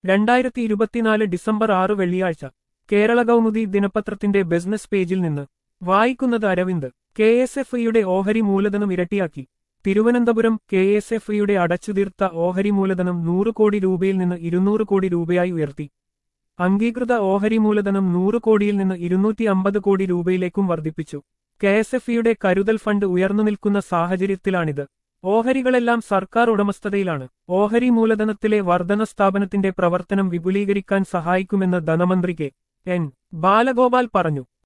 രണ്ടായിരത്തി ഇരുപത്തിനാല് ഡിസംബർ ആറ് വെള്ളിയാഴ്ച കേരള കൗമുദി ദിനപത്രത്തിന്റെ ബിസിനസ് പേജിൽ നിന്ന് വായിക്കുന്നത് അരവിന്ദ് കെ എസ് എഫ് ഇയുടെ ഓഹരി മൂലധനം ഇരട്ടിയാക്കി തിരുവനന്തപുരം കെ എസ് എഫ് ഇയുടെ അടച്ചുതീർത്ത ഓഹരി മൂലധനം നൂറ് കോടി രൂപയിൽ നിന്ന് ഇരുന്നൂറ് കോടി രൂപയായി ഉയർത്തി അംഗീകൃത ഓഹരി മൂലധനം നൂറ് കോടിയിൽ നിന്ന് ഇരുന്നൂറ്റി അമ്പത് കോടി രൂപയിലേക്കും വർദ്ധിപ്പിച്ചു കെ എസ് എഫ് ഇയുടെ കരുതൽ ഫണ്ട് ഉയർന്നു നിൽക്കുന്ന സാഹചര്യത്തിലാണിത് ഓഹരികളെല്ലാം സർക്കാർ ഉടമസ്ഥതയിലാണ് ഓഹരി മൂലധനത്തിലെ വർധന സ്ഥാപനത്തിന്റെ പ്രവർത്തനം വിപുലീകരിക്കാൻ സഹായിക്കുമെന്ന് ധനമന്ത്രി കെ എൻ ബാലഗോപാൽ പറഞ്ഞു